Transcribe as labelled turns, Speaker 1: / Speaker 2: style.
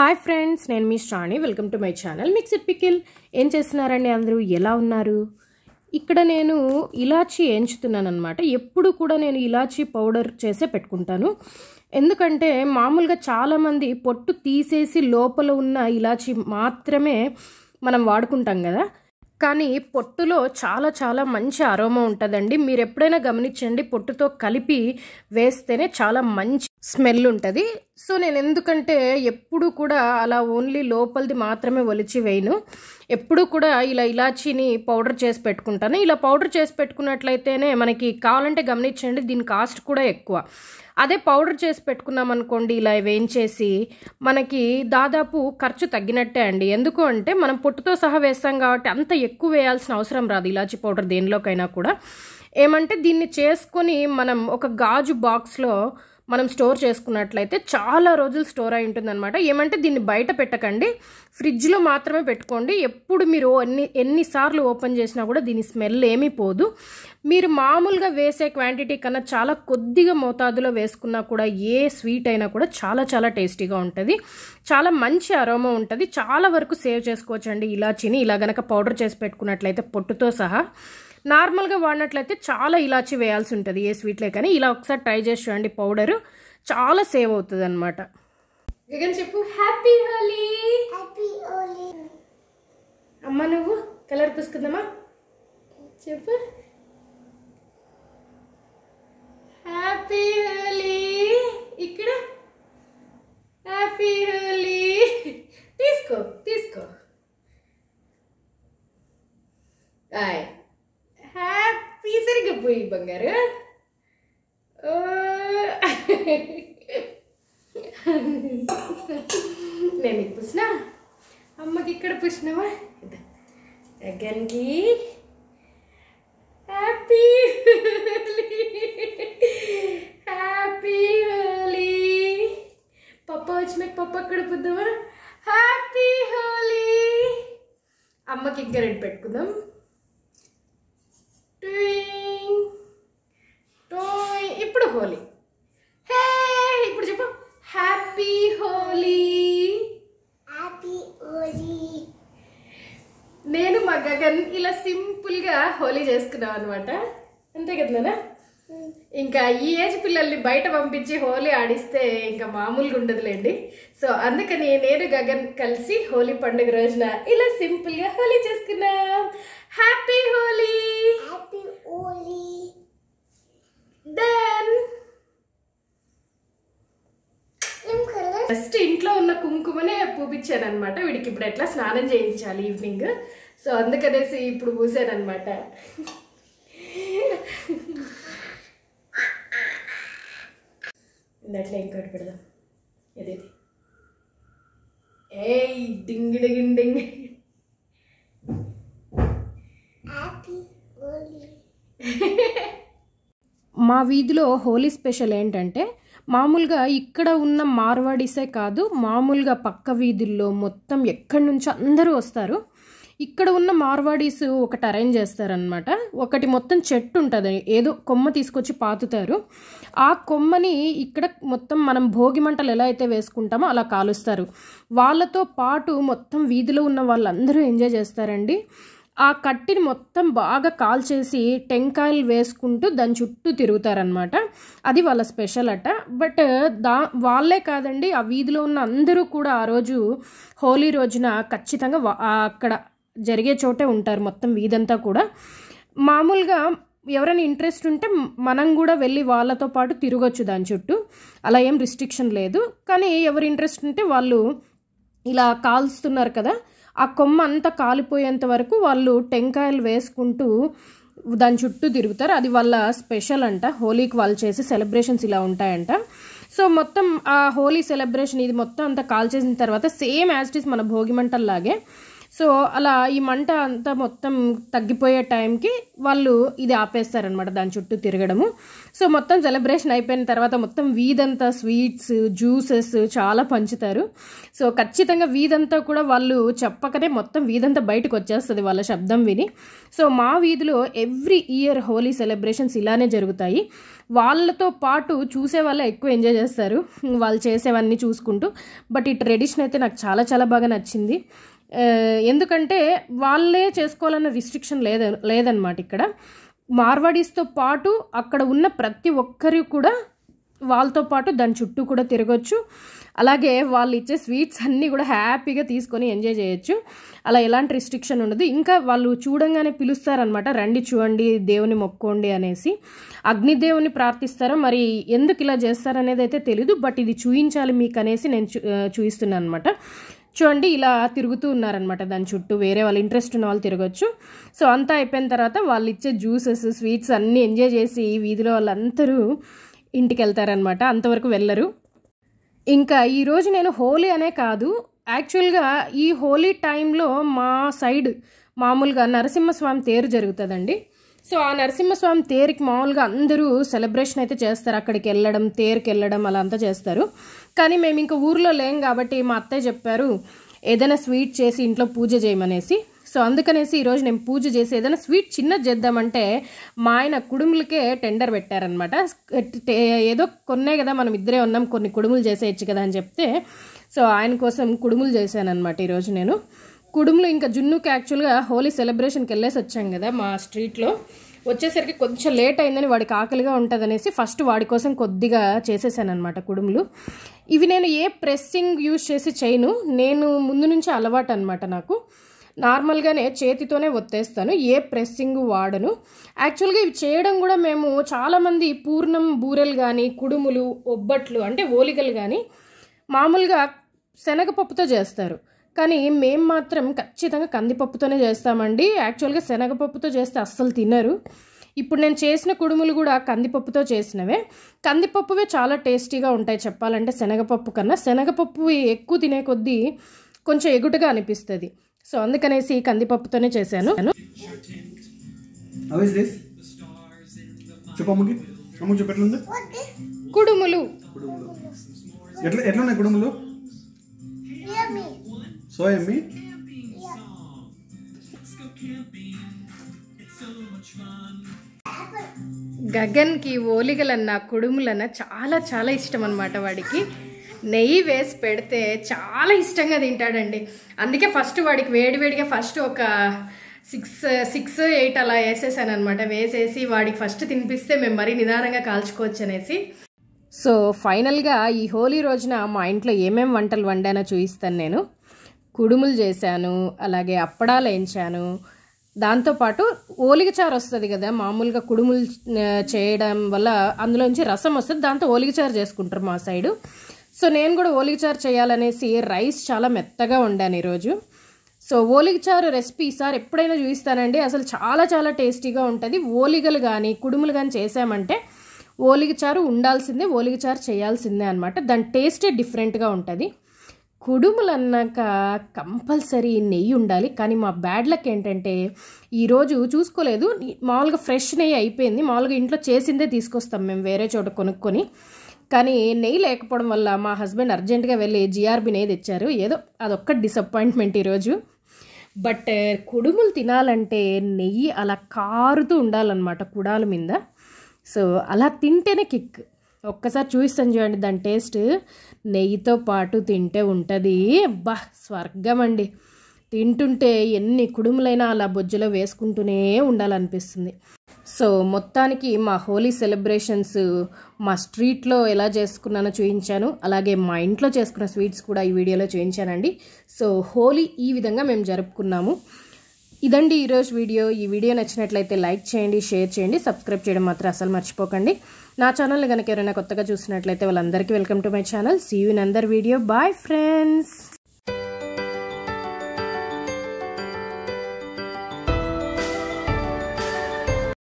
Speaker 1: Hi friends నేను మీ Shrani welcome to my channel mixed pickle ఏం చేస్తున్నారండి అందరూ ఎలా ఉన్నారు ఇక్కడ నేను ఇలాచీ ఎంచుతున్నాను అనమాట ఎప్పుడు కూడా నేను ఇలాచీ పౌడర్ చేసే పెట్టుకుంటాను ఎందుకంటే మామూలుగా చాలామంది పొట్టు తీసేసి లోపల ఉన్న ఇలాచీ మాత్రమే మనం వాడుకుంటాం కదా కానీ పొట్టులో చాలా చాలా మంచి అరోమా ఉంటుందండి మీరు ఎప్పుడైనా గమనించండి పొట్టుతో కలిపి వేస్తేనే చాలా మంచి స్మెల్ ఉంటుంది సో నేను ఎందుకంటే ఎప్పుడు కూడా అలా ఓన్లీ లోపలిది మాత్రమే ఒలిచి వేయను ఎప్పుడు కూడా ఇలా ఇలాచీని పౌడర్ చేసి పెట్టుకుంటాను ఇలా పౌడర్ చేసి పెట్టుకున్నట్లయితేనే మనకి కావాలంటే గమనించండి దీని కాస్ట్ కూడా ఎక్కువ అదే పౌడర్ చేసి పెట్టుకున్నాం అనుకోండి ఇలా వేయించేసి మనకి దాదాపు ఖర్చు తగ్గినట్టే అండి ఎందుకు అంటే మనం పొట్టుతో సహా వేస్తాం కాబట్టి అంత ఎక్కువ వేయాల్సిన అవసరం రాదు ఇలాచి పౌడర్ దేనిలోకైనా కూడా ఏమంటే దీన్ని చేసుకొని మనం ఒక గాజు బాక్స్లో మనం స్టోర్ చేసుకున్నట్లయితే చాలా రోజులు స్టోర్ అయి ఉంటుందన్నమాట ఏమంటే దీన్ని బయట పెట్టకండి ఫ్రిడ్జ్లో మాత్రమే పెట్టుకోండి ఎప్పుడు మీరు ఎన్ని ఎన్నిసార్లు ఓపెన్ చేసినా కూడా దీని స్మెల్ ఏమీ పోదు మీరు మామూలుగా వేసే క్వాంటిటీ కన్నా చాలా కొద్దిగా మోతాదులో వేసుకున్నా కూడా ఏ స్వీట్ అయినా కూడా చాలా చాలా టేస్టీగా ఉంటుంది చాలా మంచి అరోమా ఉంటుంది చాలా వరకు సేవ్ చేసుకోవచ్చండి ఇలాచీని ఇలా గనక పౌడర్ చేసి పెట్టుకున్నట్లయితే పొట్టుతో సహా నార్మల్గా వాడినట్లయితే చాలా ఇలాచి వేయాల్సి ఉంటుంది ఏ స్వీట్లే కానీ ఇలా ఒకసారి ట్రై చేసి చూడండి పౌడరు చాలా సేవ్ అవుతుంది అనమాట గగన్ చెప్పు హ్యాపీ హోలీ
Speaker 2: హ్యాపీ ఓలీ
Speaker 1: అమ్మ నువ్వు కలర్ పూసుకుందామా చెప్పు హ్యాపీ హోలీ ఇక్కడ హ్యాపీ హోలీ తీసుకో తీసుకో ఆయ్ హ్యాపీ సరిగ్గా పోయి బంగారు ఓ. నేను ఇది పూసినా అమ్మకి ఇక్కడ పూసినావా అగన్కి హ్యాపీ హ్యాపీ హోలీ పప్ప వచ్చి మీకు పప్ప అక్కడ పుద్దామా హ్యాపీ హోలీ అమ్మకి ఇంకా రెడ్ పెట్టుకుందాం ట్వింగ్ టోయ్ ఇప్పుడు హోలీ హే ఇప్పుడు చెప్పు హ్యాపీ హోలీ
Speaker 2: హ్యాపీ ఓలీ
Speaker 1: నేను మా గగన్ ఇలా సింపుల్గా హోలీ చేసుకున్నాం అనమాట అంతే కదా నాన్న? ఇంకా ఈ ఏజ్ పిల్లల్ని బయట పంపించి హోలీ ఆడిస్తే ఇంకా మామూలుగా ఉండదులేండి సో అందుకని నేను గగన్ కలిసి హోలీ పండుగ రోజున ఇలా సింపుల్గా హోలీ చేసుకున్నాం happy Holi
Speaker 2: happy Holi
Speaker 1: done
Speaker 2: ఏం కలర్
Speaker 1: ఫస్ట్ ఇంట్లో ఉన్న కుంకుమనే పూపించాను అనమాట వీడికి ఇప్పుడు ఎట్లా స్నానం చేయించాలి ఈవినింగ్ సో అందుకనేసి ఇప్పుడు పూసాను అనమాట అట్లా ఇంకోటి పెడదాం ఇది ఏయ్ డింగ్ డింగ్ డింగ్
Speaker 2: హ్యాపీ ఓలీ
Speaker 1: మా వీధిలో హోలీ స్పెషల్ ఏంటంటే మామూలుగా ఇక్కడ ఉన్న మార్వాడీసే కాదు మామూలుగా పక్క వీధుల్లో మొత్తం ఎక్కడి నుంచి అందరూ వస్తారు ఇక్కడ ఉన్న మార్వాడీస్ ఒకటి అరేంజ్ చేస్తారనమాట ఒకటి మొత్తం చెట్టు ఉంటుంది ఏదో కొమ్మ తీసుకొచ్చి పాతుతారు ఆ కొమ్మని ఇక్కడ మొత్తం మనం భోగి మంటలు ఎలా అయితే వేసుకుంటామో అలా కాలుస్తారు వాళ్ళతో పాటు మొత్తం వీధిలో ఉన్న వాళ్ళందరూ ఎంజాయ్ చేస్తారండి ఆ కట్టిని మొత్తం బాగా కాల్చేసి టెంకాయలు వేసుకుంటూ దాని చుట్టూ తిరుగుతారనమాట అది వాళ్ళ స్పెషల్ అట బట్ దా వాళ్ళే కాదండి ఆ వీధిలో ఉన్న అందరూ కూడా ఆ రోజు హోలీ రోజున ఖచ్చితంగా వా- ఆ అక్కడ జరిగే చోటే ఉంటారు మొత్తం వీధంతా కూడా మామూలుగా ఎవరైనా ఇంట్రెస్ట్ ఉంటే మనం కూడా వెళ్ళి వాళ్ళతో పాటు తిరగొచ్చు దాని చుట్టూ అలా ఏం రిస్ట్రిక్షన్ లేదు కానీ ఎవరు ఇంట్రెస్ట్ ఉంటే వాళ్ళు ఇలా కాల్స్తున్నారు కదా ఆ కొమ్మ అంతా కాలిపోయేంత వరకు వాళ్ళు టెంకాయలు వేసుకుంటూ దాని చుట్టూ తిరుగుతారు అది వాళ్ళ స్పెషల్ అంట హోలీకి వాళ్ళు చేసే సెలబ్రేషన్స్ ఇలా ఉంటాయంట సో మొత్తం ఆ హోలీ సెలబ్రేషన్ ఇది మొత్తం అంతా కాల్ చేసిన తర్వాత సేమ్ యాజ్ ఇట్ ఈస్ మన భోగి మంటల్లాగే సో అలా ఈ మంట అంతా మొత్తం తగ్గిపోయే టైంకి వాళ్ళు ఇది ఆపేస్తారనమాట దాని చుట్టూ తిరగడము సో మొత్తం సెలబ్రేషన్ అయిపోయిన తర్వాత మొత్తం వీధంతా స్వీట్స్ జ్యూసెస్ చాలా పంచుతారు సో ఖచ్చితంగా వీధంతా కూడా వాళ్ళు చెప్పకనే మొత్తం వీధంతా బయటకు వచ్చేస్తుంది వాళ్ళ శబ్దం విని సో మా వీధిలో ఎవ్రీ ఇయర్ హోలీ సెలబ్రేషన్స్ ఇలానే జరుగుతాయి వాళ్ళతో పాటు చూసే వాళ్ళే ఎక్కువ ఎంజాయ్ చేస్తారు వాళ్ళు చేసేవన్నీ చూసుకుంటూ బట్ ఈ ట్రెడిషన్ అయితే నాకు చాలా చాలా బాగా నచ్చింది ఆ, ఎందుకంటే వాళ్ళే చేసుకోవాలన్న రిస్ట్రిక్షన్ లేద లేదనమాట ఇక్కడ మార్వాడీస్తో పాటు అక్కడ ఉన్న ప్రతి ఒక్కరు కూడా వాళ్ళతో పాటు దాని చుట్టూ కూడా తిరగొచ్చు అలాగే వాళ్ళు ఇచ్చే స్వీట్స్ అన్నీ కూడా హ్యాపీగా తీసుకొని ఎంజాయ్ చేయొచ్చు అలా ఎలాంటి రిస్ట్రిక్షన్ ఉండదు ఇంకా వాళ్ళు చూడంగానే పిలుస్తారనమాట రండి చూడండి దేవుని మొక్కోండి అనేసి అగ్నిదేవుని ప్రార్థిస్తారో మరి ఎందుకు ఇలా చేస్తారనేది అయితే తెలీదు బట్ ఇది చూయించాలి మీకు అనేసి నేను చూ చూపిస్తున్నాను అనమాట చూడండి ఇలా తిరుగుతూ ఉన్నారనమాట దాని చుట్టూ వేరే వాళ్ళు ఇంట్రెస్ట్ ఉన్న వాళ్ళు తిరగచ్చు సో అంతా అయిపోయిన తర్వాత వాళ్ళు ఇచ్చే జ్యూసెస్ స్వీట్స్ అన్నీ ఎంజాయ్ చేసి వీధిలో వాళ్ళందరూ ఇంటికి వెళ్తారనమాట అంతవరకు వెళ్ళరు ఇంకా ఈరోజు నేను హోలీ అనే కాదు యాక్చువల్గా ఈ హోలీ టైంలో మా సైడ్ మామూలుగా నరసింహస్వామి తేరు జరుగుతుందండి సో ఆ నరసింహస్వామి తేరుకి మామూలుగా అందరూ సెలబ్రేషన్ అయితే చేస్తారు అక్కడికి వెళ్ళడం తేరుకి వెళ్ళడం అలా అంతా చేస్తారు కానీ మేము ఇంకా ఊర్లో లేం కాబట్టి మా అత్తయ్య చెప్పారు ఏదైనా స్వీట్ చేసి ఇంట్లో పూజ చేయమనేసి సో అందుకనేసి ఈరోజు నేను పూజ చేసి ఏదైనా స్వీట్ చిన్నది చేద్దామంటే మా ఆయన కుడుములకే టెండర్ పెట్టారనమాట ఏదో కొన్నే కదా మనం ఇద్దరే ఉన్నాం కొన్ని కుడుములు చేసేయచ్చు కదా అని చెప్తే సో ఆయన కోసం కుడుములు చేశానమాట ఈరోజు నేను కుడుములు ఇంకా జున్నుకి యాక్చువల్గా హోలీ సెలబ్రేషన్కి వెళ్ళేసి వచ్చాం కదా మా స్ట్రీట్లో వచ్చేసరికి కొంచెం లేట్ అయిందని వాడికి ఆకలిగా ఉంటుందనేసి ఫస్ట్ వాడి కోసం కొద్దిగా చేసేసాను అనమాట కుడుములు ఇవి నేను ఏ ప్రెస్సింగ్ యూజ్ చేసి చేయను నేను ముందు నుంచి అలవాటు అనమాట నాకు నార్మల్గానే చేతితోనే ఒత్తేస్తాను ఏ ప్రెస్సింగ్ వాడను యాక్చువల్గా ఇవి చేయడం కూడా మేము చాలామంది పూర్ణం బూరెలు కానీ కుడుములు ఒబ్బట్లు అంటే ఓలిగలు కానీ మామూలుగా శనగపప్పుతో చేస్తారు కానీ మేము మాత్రం ఖచ్చితంగా కందిపప్పుతోనే చేస్తామండి యాక్చువల్గా శనగపప్పుతో చేస్తే అస్సలు తినరు ఇప్పుడు నేను చేసిన కుడుములు కూడా కందిపప్పుతో చేసినవే కందిపప్పువే చాలా టేస్టీగా ఉంటాయి చెప్పాలంటే శనగపప్పు కన్నా శనగపప్పు ఎక్కువ తినే కొద్దీ కొంచెం ఎగుటుగా అనిపిస్తుంది సో అందుకనేసి కందిపప్పుతోనే చేశాను
Speaker 3: హౌ ఇస్ దిస్ చెప్పు అమ్మకి అమ్మకి చెప్పు ఎట్లుంది
Speaker 1: కుడుములు
Speaker 3: కుడుములు ఎట్లా ఎట్లున్నాయి కుడుములు
Speaker 2: Yummy.
Speaker 3: సో ఎమ్మి
Speaker 1: గగన్కి ఓలిగలన్న కుడుములన్న చాలా చాలా ఇష్టం అనమాట వాడికి నెయ్యి వేసి పెడితే చాలా ఇష్టంగా తింటాడండి అందుకే ఫస్ట్ వాడికి వేడివేడిగా ఫస్ట్ ఒక సిక్స్ సిక్స్ ఎయిట్ అలా వేసేసాను అనమాట వేసేసి వాడికి ఫస్ట్ తినిపిస్తే మేము మరీ నిదానంగా కాల్చుకోవచ్చు అనేసి సో ఫైనల్గా ఈ హోలీ రోజున మా ఇంట్లో ఏమేం వంటలు వండానో చూపిస్తాను నేను కుడుములు చేశాను అలాగే అప్పడాలు వేయించాను దాంతోపాటు ఓలిగచారు వస్తుంది కదా మామూలుగా కుడుములు ఆ, చేయడం వల్ల అందులోంచి రసం వస్తుంది దాంతో ఓలిగచారు చేసుకుంటారు మా సైడు సో నేను కూడా ఓలిగచారు చేయాలనేసి రైస్ చాలా మెత్తగా వండాను ఈరోజు సో ఓలిగచారు రెసిపీ ఈసారి ఎప్పుడైనా చూపిస్తానండి అసలు చాలా చాలా టేస్టీగా ఉంటుంది ఓలిగలు కానీ కుడుములు కానీ చేసామంటే ఓలిగచారు ఉండాల్సిందే ఓలిగచారు చేయాల్సిందే అనమాట దాని టేస్టే డిఫరెంట్గా ఉంటుంది కుడుములు అన్నాక కంపల్సరీ నెయ్యి ఉండాలి కానీ మా బ్యాడ్ లక్ ఏంటంటే ఈరోజు చూసుకోలేదు మామూలుగా ఫ్రెష్ నెయ్యి అయిపోయింది మామూలుగా ఇంట్లో చేసిందే తీసుకొస్తాం మేము వేరే చోట కొనుక్కొని కానీ నెయ్యి లేకపోవడం వల్ల మా హస్బెండ్ అర్జెంటుగా వెళ్ళి జిఆర్బి నెయ్యి తెచ్చారు ఏదో అదొక్క డిసప్పాయింట్మెంట్ ఈరోజు బట్ కుడుములు తినాలంటే నెయ్యి అలా కారుతూ ఉండాలన్నమాట కుడాల మీద సో అలా తింటేనే కిక్ ఒక్కసారి చూపిస్తాను చూడండి దాని టేస్ట్ నెయ్యితో పాటు తింటే ఉంటుంది అబ్బా స్వర్గం అండి తింటుంటే ఎన్ని కుడుములైనా అలా బొజ్జులో వేసుకుంటూనే ఉండాలనిపిస్తుంది సో మొత్తానికి మా హోలీ సెలబ్రేషన్స్ మా స్ట్రీట్లో ఎలా చేసుకున్నానో చూపించాను అలాగే మా ఇంట్లో చేసుకున్న స్వీట్స్ కూడా ఈ వీడియోలో చూపించానండి సో హోలీ ఈ విధంగా మేము జరుపుకున్నాము ఇదండి ఈరోజు వీడియో ఈ వీడియో నచ్చినట్లయితే లైక్ చేయండి షేర్ చేయండి సబ్స్క్రైబ్ చేయడం మాత్రం అసలు మర్చిపోకండి నా ఛానల్ని కనుక ఎవరైనా కొత్తగా చూసినట్లయితే వాళ్ళందరికీ welcome to my channel see you in another video bye friends